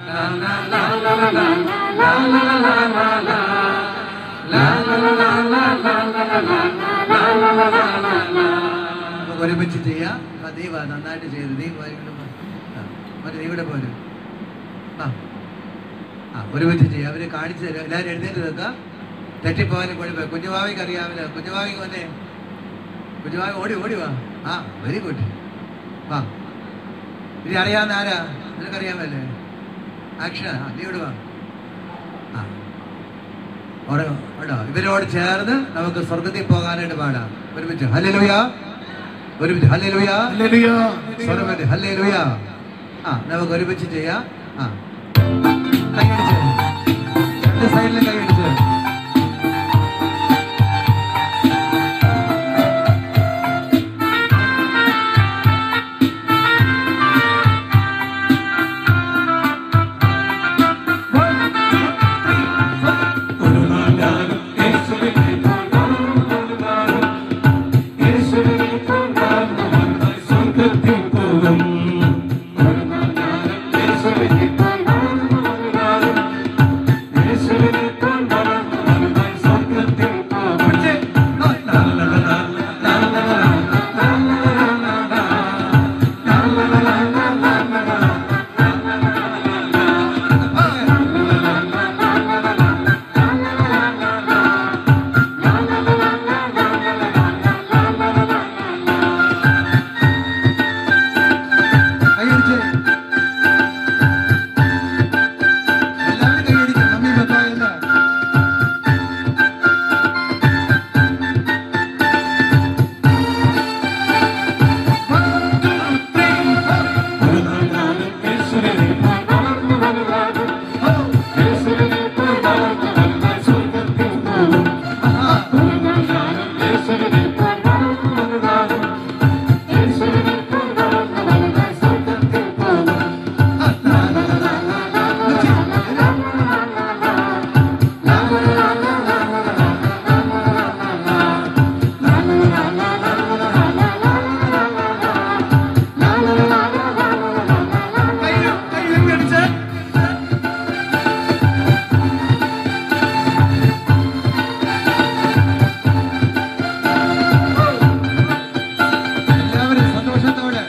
നമുക്ക് ഒരുമിച്ച് ചെയ്യാം ആ, ദൈവ നന്നായിട്ട് ചെയ്തു ദൈവ മറ്റേ ഇവിടെ പോരും ആ ആ ഒരുമിച്ച് ചെയ്യാം അവര് കാണിച്ചു തരാം എല്ലാവരും എഴുന്നേറ്റ് നിൽക്കാം തെറ്റിപ്പോകാനും കുഴപ്പമില്ല കുഞ്ഞുമാവിക്ക് അറിയാമല്ലോ കുഞ്ഞുമാവിക്ക് വന്നേ കുഞ്ഞുമാവി ഓടി ഓടി വാ ആ വെരി ഗുഡ് വാ ഇനി അറിയാവുന്ന ആരാ നിനക്കറിയാമല്ലേ ആക്ഷൻ ആ നീ ഇവിടെ വാ ആ അവിടെ ഉണ്ടോ ഇവരോട് ചേർന്ന് നമുക്ക് സ്വർഗത്തിൽ പോകാനായിട്ട് പാടാം ഒരുമിച്ച് ഹല്ലേലൂയ ഒരുമിച്ച് ഹല്ലേലൂയ ഹല്ലേലൂയ. സ്വരമല്ലേ ഹല്ലേലൂയ ആ നമുക്ക് ഒരുമിച്ച് ചെയ്യാം ആ കൈയടിച്ച് രണ്ട് സൈഡിലും കൈയടിച്ച് ഒരു നാൾ ഞാനും യേശുവിനെ കാണും. യേശുവിനെ കാണുവാൻ സ്വർഗ്ഗത്തിൽ പോകും. ഒരു നാൾ ഞാനും യേശുവിനെ കാണും. യേശുവിനെ കാണുവാൻ സ്വർഗ്ഗത്തിൽ പോകും. ലാ, ലാ, ലാ, ലാ, ലാ, ലാ, ലാ, ലാ, ലാ, ലാ, ലാ, ലാ, കൈയടിച്ച് എല്ലാവരും കൈയടിക്കും മമ്മി പപ്പായല്ല ഒരു നാൾ ഞാനും യേശുവിനെ കാണും. യേശുവിനെ കാണുവാൻ സ്വർഗ്ഗത്തിൽ പോകും. എല്ലാവരും സന്തോഷത്തോടെ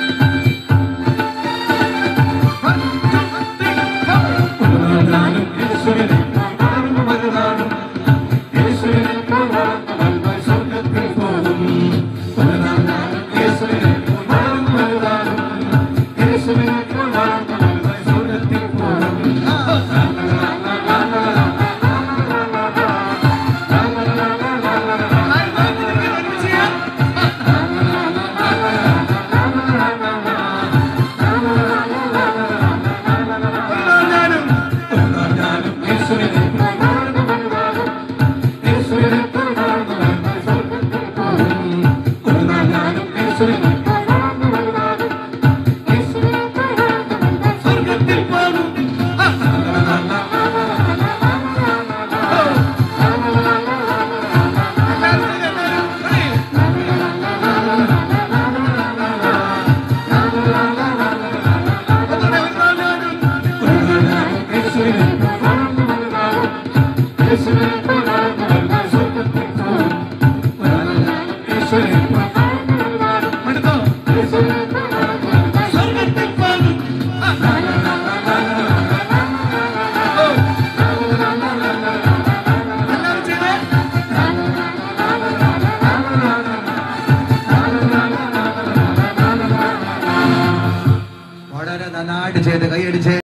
സ്വർഗത്തിൽ പോകും സ്വർഗത്തിൽ പോകും വളരെ നന്നായിട്ട് ചെയ്ത് കൈയടിച്ച്